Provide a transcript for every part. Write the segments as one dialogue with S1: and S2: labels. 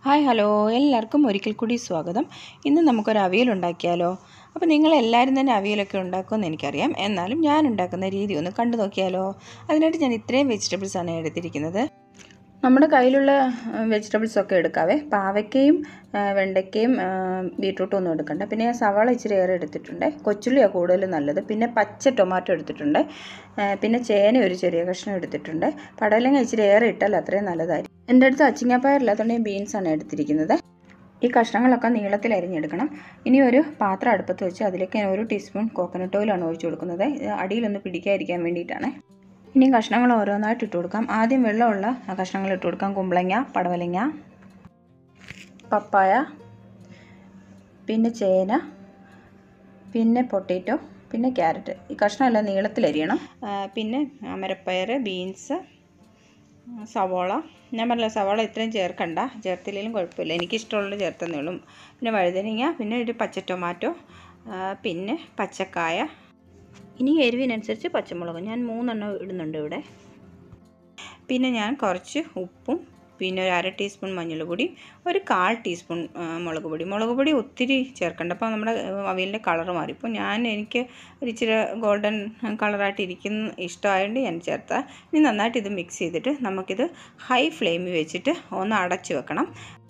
S1: hi hello എല്ലാവർക്കും ഒരിക്കൽ കൂടി സ്വാഗതം ഇന്ന് നമുക്കൊരു അവിയൽ ഉണ്ടാക്കിയാലോ അപ്പോൾ നിങ്ങൾ എല്ലാവരും തന്നെ അവിയലൊക്കെ ഉണ്ടാക്കുമെന്ന് എനിക്കറിയാം എന്നാലും ഞാൻ ഉണ്ടാക്കുന്ന രീതി ഒന്ന് കണ്ടു നോക്കിയാലോ അതിനായിട്ട് ഞാൻ ഇത്രയും വെജിറ്റബിൾസ് ആണ് എടുത്തിരിക്കുന്നത് നമ്മുടെ കയ്യിലുള്ള വെജിറ്റബിൾസ് ഒക്കെ എടുക്കാവേ പാവയ്ക്കയും ആ, വെണ്ടയ്ക്കയും ആ, ബീട്രൂട്ടും ഒന്നും എടുക്കണ്ട പിന്നെ ഞാൻ സവാള ഇച്ചിരി ഏറെ എടുത്തിട്ടുണ്ട് കൊച്ചുള്ളിയാണ് കൂടുതൽ നല്ലത് പിന്നെ പച്ച ടൊമാറ്റോ എടുത്തിട്ടുണ്ട് ആ, പിന്നെ ചേന ഒരു ചെറിയ കഷ്ണം എടുത്തിട്ടുണ്ട് പടലങ്ങ ഇച്ചിരി ഏറെ ഇട്ടാൽ അത്രയും നല്ലതായിരിക്കും എൻ്റെ അടുത്ത് അച്ചിങ്ങാപ്പയറില്ലാത്തതുകൊണ്ട് ഞാൻ ബീൻസാണ് എടുത്തിരിക്കുന്നത് ഈ കഷ്ണങ്ങളൊക്കെ നീളത്തിൽ അരിഞ്ഞെടുക്കണം ഇനി ഒരു പാത്രം അടുപ്പത്ത് വെച്ച് അതിലേക്ക് ഞാൻ ഒരു ടീസ്പൂൺ കോക്കനട്ട് ഓയിലാണ് ഒഴിച്ചു കൊടുക്കുന്നത് ഇത് അടിയിലൊന്ന് പിടിക്കാതിരിക്കാൻ വേണ്ടിയിട്ടാണ് ഇനി കഷ്ണങ്ങൾ ഓരോന്നായിട്ട് ഇട്ട് കൊടുക്കാം ആദ്യം വെള്ളമുള്ള കഷ്ണങ്ങൾ ഇട്ട് കൊടുക്കാം കുമ്പളങ്ങ പടവലങ്ങ പപ്പായ പിന്നെ ചേന പിന്നെ പൊട്ടേറ്റോ പിന്നെ ക്യാരറ്റ് ഈ കഷ്ണമെല്ലാം നീളത്തിലരിയണം ആ, പിന്നെ അമരപ്പയർ ബീൻസ് സവോള ഞാൻ പറഞ്ഞില്ല സവോള ഇത്രയും ചേർക്കണ്ട ചേർത്തില്ലെങ്കിലും കുഴപ്പമില്ല എനിക്കിഷ്ടമുള്ളത് ചേർത്തന്നേ ഉള്ളൂ പിന്നെ വഴുതനങ്ങ പിന്നെ ഒരു പച്ച ടൊമാറ്റോ ആ, പിന്നെ പച്ചക്കായ ഇനി എരിവിനനുസരിച്ച് പച്ചമുളക് ഞാൻ മൂന്നെണ്ണം ഇടുന്നുണ്ട് ഇവിടെ പിന്നെ ഞാൻ കുറച്ച് ഉപ്പും പിന്നെ ഒരു അര ടീസ്പൂൺ മഞ്ഞൾപ്പൊടി ഒരു കാൽ ടീസ്പൂൺ ആ, മുളക് പൊടി മുളക് പൊടി ഒത്തിരി ചേർക്കണ്ട അപ്പോൾ നമ്മുടെ അവിയലിൻ്റെ കളർ മാറി ഇപ്പോൾ ഞാൻ എനിക്ക് ഒരു ഇച്ചിരി ഗോൾഡൻ കളറായിട്ട് ഇരിക്കുന്ന ഇഷ്ടമായതുകൊണ്ട് ഞാൻ ചേർത്ത ഇനി നന്നായിട്ട് ഇത് മിക്സ് ചെയ്തിട്ട് നമുക്കിത് ഹൈ ഫ്ലെയിമിൽ വെച്ചിട്ട് ഒന്ന് അടച്ച് വെക്കണം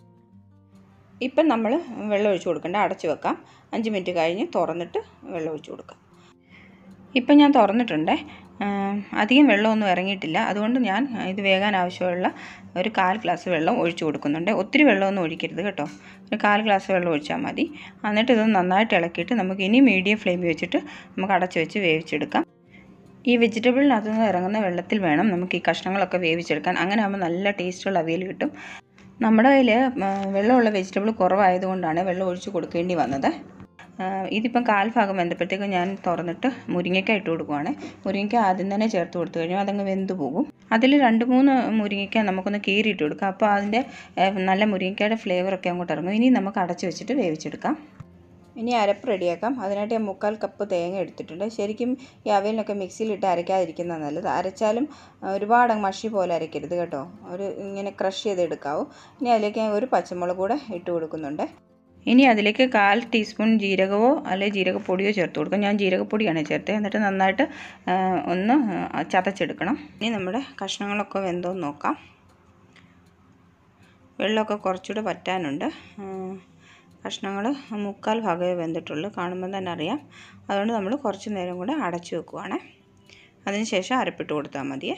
S1: ഇപ്പം നമ്മൾ വെള്ളം ഒഴിച്ച് കൊടുക്കണ്ട അടച്ച് വെക്കാം അഞ്ച് മിനിറ്റ് കഴിഞ്ഞ് തുറന്നിട്ട് വെള്ളം ഒഴിച്ച് കൊടുക്കാം ഇപ്പം ഞാൻ തുറന്നിട്ടുണ്ട് ആം, അധികം വെള്ളമൊന്നും ഇറങ്ങിയിട്ടില്ല അതുകൊണ്ട് ഞാൻ ഇത് വേകാൻ ആവശ്യമുള്ള ഒരു കാൽ ഗ്ലാസ് വെള്ളം ഒഴിച്ചു കൊടുക്കുന്നുണ്ട് ഒത്തിരി വെള്ളമൊന്നും ഒഴിക്കരുത് കേട്ടോ ഒരു കാൽ ഗ്ലാസ് വെള്ളം ഒഴിച്ചാൽ മതി എന്നിട്ട് ഇത് നന്നായിട്ട് ഇളക്കിയിട്ട് നമുക്ക് ഇനി മീഡിയം ഫ്ലെയിമിൽ വെച്ചിട്ട് നമുക്ക് അടച്ച് വെച്ച് വേവിച്ചെടുക്കാം ഈ വെജിറ്റബിളിനകത്ത് നിന്ന് ഇറങ്ങുന്ന വെള്ളത്തിൽ വേണം നമുക്ക് ഈ കഷ്ണങ്ങളൊക്കെ വേവിച്ചെടുക്കാൻ അങ്ങനെ ആകുമ്പോൾ നല്ല ടേസ്റ്റുള്ള അവിയൽ കിട്ടും നമ്മുടെ കയ്യിൽ വെള്ളമുള്ള വെജിറ്റബിൾ കുറവായതുകൊണ്ടാണ് വെള്ളം ഒഴിച്ച് കൊടുക്കേണ്ടി വന്നത് ആ, ഇതിപ്പം കാൽ ഭാഗം വെന്തപ്പോഴത്തേക്കും ഞാൻ തുറന്നിട്ട് മുരിങ്ങയ്ക്ക ഇട്ട് കൊടുക്കുവാണ് മുരിങ്ങയ്ക്ക ആദ്യം തന്നെ ചേർത്ത് കൊടുത്തു കഴിഞ്ഞാൽ അതങ്ങ് വെന്ത് പോകും അതിൽ രണ്ട് മൂന്ന് മുരിങ്ങയ്ക്ക നമുക്കൊന്ന് കീറിയിട്ട് കൊടുക്കാം അപ്പോൾ അതിൻ്റെ ഏ, നല്ല മുരിങ്ങയ്ക്കയുടെ ഫ്ലേവറൊക്കെ അങ്ങോട്ട് ഇറങ്ങും ഇനി നമുക്ക് അടച്ച് വെച്ചിട്ട് വേവിച്ചെടുക്കാം ഇനി അരപ്പ് റെഡിയാക്കാം അതിനായിട്ട് ഞാൻ മുക്കാൽ കപ്പ് തേങ്ങ എടുത്തിട്ടുണ്ട് ശരിക്കും ഈ അവലിനൊക്കെ മിക്സിയിലിട്ട് അരയ്ക്കാതിരിക്കുന്നത് നല്ലത് അരച്ചാലും ആ, ഒരുപാട് അങ്ങ് മഷി പോലെ അരയ്ക്കരുത് കേട്ടോ ഒരു ഇങ്ങനെ ക്രഷ് ചെയ്തെടുക്കാവൂ ഇനി അതിലേക്ക് ഞാൻ ഒരു പച്ചമുളക് കൂടെ ഇട്ട് കൊടുക്കുന്നുണ്ട് ഇനി അതിലേക്ക് കാൽ ടീസ്പൂൺ ജീരകമോ അല്ലെങ്കിൽ ജീരകപ്പൊടിയോ ചേർത്ത് കൊടുക്കും ഞാൻ ജീരകപ്പൊടിയാണ് ചേർത്തത് എന്നിട്ട് നന്നായിട്ട് ആ, ഒന്ന് ആ, ചതച്ചെടുക്കണം ഇനി നമ്മുടെ കഷ്ണങ്ങളൊക്കെ വെന്തോന്ന് നോക്കാം വെള്ളമൊക്കെ കുറച്ചുകൂടെ വറ്റാനുണ്ട് കഷ്ണങ്ങൾ മുക്കാൽ ഭാഗമേ വെന്തിട്ടുള്ളൂ കാണുമ്പോൾ തന്നെ അറിയാം അതുകൊണ്ട് നമ്മൾ കുറച്ച് നേരം കൂടെ അടച്ചു വെക്കുവാണ് അതിനുശേഷം അരപ്പിട്ട് കൊടുത്താൽ മതിയേ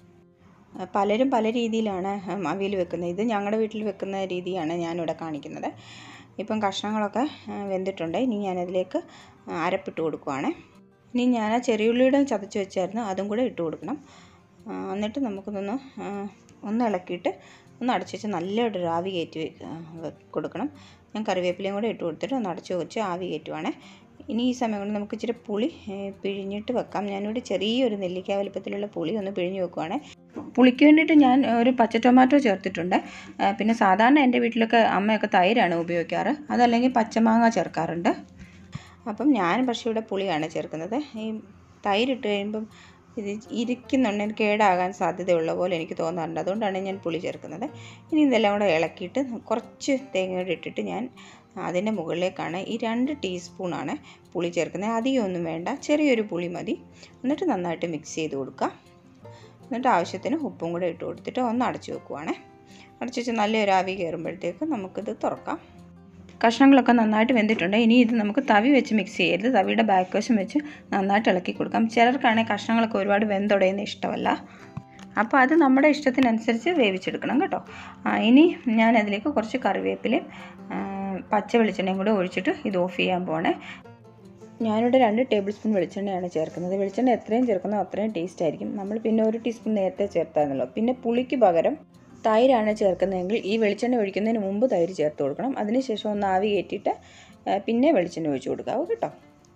S1: പലരും പല രീതിയിലാണ് അവിയൽ വെക്കുന്നത് ഇത് ഞങ്ങളുടെ വീട്ടിൽ വെക്കുന്ന രീതിയാണ് ഞാനിവിടെ കാണിക്കുന്നത് ഇപ്പം കഷ്ണങ്ങളൊക്കെ ആ, വെന്തിട്ടുണ്ട് ഇനി ഞാനതിലേക്ക് അരപ്പിട്ട് കൊടുക്കുവാണ് ഇനി ഞാൻ ആ ചെറിയുള്ളിയുടെ ചതച്ച് വെച്ചായിരുന്നു അതും കൂടെ ഇട്ട് കൊടുക്കണം ആ, എന്നിട്ട് നമുക്കിതൊന്ന് ആ, ഒന്ന് ഇളക്കിയിട്ട് ഒന്ന് അടച്ച് വെച്ച് നല്ലൊരു ആവി കയറ്റി വെ- ആ, വെ- കൊടുക്കണം ഞാൻ കറിവേപ്പിലയും കൂടെ ഇട്ട് കൊടുത്തിട്ട് ഒന്ന് അടച്ച് വെച്ച് ആവി കയറ്റുവാണ് ഇനി ഈ സമയം കൊണ്ട് നമുക്ക് ഇച്ചിരി പുളി ഏ, പിഴിഞ്ഞിട്ട് വെക്കാം ഞാനിവിടെ ചെറിയൊരു നെല്ലിക്ക വലുപ്പത്തിലുള്ള പുളി ഒന്ന് പിഴിഞ്ഞ് വെക്കുവാണ് പുളിക്ക് വേണ്ടിയിട്ട് ഞാൻ ഒരു പച്ച ടൊമാറ്റോ ചേർത്തിട്ടുണ്ട് ആ, പിന്നെ സാധാരണ എൻ്റെ വീട്ടിലൊക്കെ അമ്മയൊക്കെ തൈരാണ് ഉപയോഗിക്കാറ് അതല്ലെങ്കിൽ പച്ചമാങ്ങ ചേർക്കാറുണ്ട് അപ്പം ഞാൻ പക്ഷേ ഇവിടെ പുളിയാണ് ചേർക്കുന്നത് ഈ തൈരിട്ട് കഴിയുമ്പം ഇത് ഇരിക്കുന്നുണ്ടെങ്കിൽ കേടാകാൻ സാധ്യതയുള്ള പോലെ എനിക്ക് തോന്നാറുണ്ട് അതുകൊണ്ടാണ് ഞാൻ പുളി ചേർക്കുന്നത് ഇനി ഇതെല്ലാം കൂടെ ഇളക്കിയിട്ട് കുറച്ച് തേങ്ങയോടെ ഇട്ടിട്ട് ഞാൻ അതിൻ്റെ മുകളിലേക്കാണ് ഈ രണ്ട് ടീസ്പൂണാണ് പുളി ചേർക്കുന്നത് അധികമൊന്നും വേണ്ട ചെറിയൊരു പുളി മതി എന്നിട്ട് നന്നായിട്ട് മിക്സ് ചെയ്ത് കൊടുക്കുക എന്നിട്ട് ആവശ്യത്തിന് ഉപ്പും കൂടെ ഇട്ട് കൊടുത്തിട്ട് ഒന്ന് അടച്ചു വെക്കുവാണേ അടച്ചു വെച്ച് നല്ലൊരു ആവി കയറുമ്പോഴത്തേക്ക് നമുക്കിത് തുറക്കാം കഷ്ണങ്ങളൊക്കെ നന്നായിട്ട് വെന്തിട്ടുണ്ട് ഇനി ഇത് നമുക്ക് തവി വെച്ച് മിക്സ് ചെയ്യരുത് തവിയുടെ ബാക്ക് വശം വെച്ച് നന്നായിട്ട് ഇളക്കി കൊടുക്കാം ചിലർക്കാണെങ്കിൽ കഷ്ണങ്ങളൊക്കെ ഒരുപാട് വെന്തുടയുന്ന ഇഷ്ടമല്ല അപ്പോൾ അത് നമ്മുടെ ഇഷ്ടത്തിനനുസരിച്ച് വേവിച്ചെടുക്കണം കേട്ടോ ആ, ഇനി ഞാൻ അതിലേക്ക് കുറച്ച് കറിവേപ്പിലയും ആ, പച്ച വെളിച്ചെണ്ണയും കൂടെ ഒഴിച്ചിട്ട് ഇത് ഓഫ് ചെയ്യാൻ പോണേ ഞാനിവിടെ രണ്ട് ടേബിൾ സ്പൂൺ വെളിച്ചെണ്ണയാണ് ചേർക്കുന്നത് വെളിച്ചെണ്ണ എത്രയും ചേർക്കുന്നോ അത്രയും ടേസ്റ്റ് ആയിരിക്കും നമ്മൾ പിന്നെ ഒരു ടീസ്പൂൺ നേരത്തെ ചേർത്തായിരുന്നല്ലോ പിന്നെ പുളിക്ക് പകരം തൈരാണ് ചേർക്കുന്നതെങ്കിൽ ഈ വെളിച്ചെണ്ണ ഒഴിക്കുന്നതിന് മുമ്പ് തൈര് ചേർത്ത് കൊടുക്കണം അതിനുശേഷം ഒന്ന് ആവി കയറ്റിയിട്ട് ആ, പിന്നെ വെളിച്ചെണ്ണ ഒഴിച്ച് കൊടുക്കാവൂ കേട്ടോ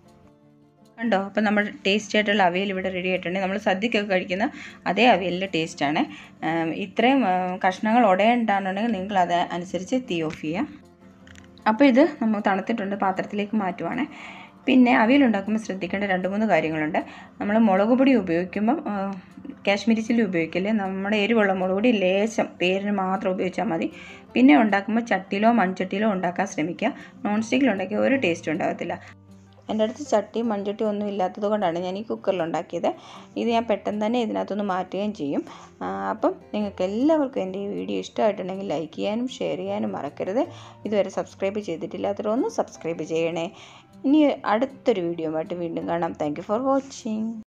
S1: കണ്ടോ അപ്പോൾ നമ്മൾ ടേസ്റ്റ് ആയിട്ടുള്ള അവിയൽ ഇവിടെ റെഡി ആയിട്ടുണ്ട് നമ്മൾ സദ്യക്കൊക്കെ കഴിക്കുന്ന അതേ അവിയലിൻ്റെ ടേസ്റ്റാണ് ഇത്രയും ആ, കഷ്ണങ്ങൾ ഉടയണ്ടാണെന്നുണ്ടെങ്കിൽ നിങ്ങൾ അത് അനുസരിച്ച് തീ ഓഫ് ചെയ്യാം അപ്പോൾ ഇത് നമ്മൾ തണുത്തിട്ടുണ്ട് പാത്രത്തിലേക്ക് മാറ്റുവാണ് പിന്നെ അവിയൽ ഉണ്ടാക്കുമ്പോൾ ശ്രദ്ധിക്കേണ്ട രണ്ട് മൂന്ന് കാര്യങ്ങളുണ്ട് നമ്മൾ മുളക് പൊടി ഉപയോഗിക്കുമ്പം ആ, കാശ്മീരി ചില്ലി ഉപയോഗിക്കല്ലേ നമ്മുടെ എരിവുള്ള മുളക് പൊടി ലേശം പേരിന് മാത്രം ഉപയോഗിച്ചാൽ മതി പിന്നെ ഉണ്ടാക്കുമ്പോൾ ചട്ടിയിലോ മൺചട്ടിയിലോ ഉണ്ടാക്കാൻ ശ്രമിക്കുക നോൺ സ്റ്റിക്കിൽ ഉണ്ടാക്കിയ ഒരു ടേസ്റ്റ് ഉണ്ടാകത്തില്ല എൻ്റെ അടുത്ത് ചട്ടി മൺചട്ടി ഒന്നും ഇല്ലാത്തത് കൊണ്ടാണ് ഞാൻ ഈ കുക്കറിൽ ഉണ്ടാക്കിയത് ഇത് ഞാൻ പെട്ടെന്ന് തന്നെ ഇതിനകത്തുനിന്ന് മാറ്റുകയും ചെയ്യും അപ്പം നിങ്ങൾക്ക് എല്ലാവർക്കും എൻ്റെ ഈ വീഡിയോ ഇഷ്ടമായിട്ടുണ്ടെങ്കിൽ ലൈക്ക് ചെയ്യാനും ഷെയർ ചെയ്യാനും മറക്കരുത് ഇതുവരെ സബ്സ്ക്രൈബ് ചെയ്തിട്ടില്ലാത്തവരൊന്ന് സബ്സ്ക്രൈബ് ചെയ്യണേ ഇനി അടുത്തൊരു വീഡിയോ ആയിട്ട് വീണ്ടും കാണാം താങ്ക് ഫോർ വാച്ചിങ്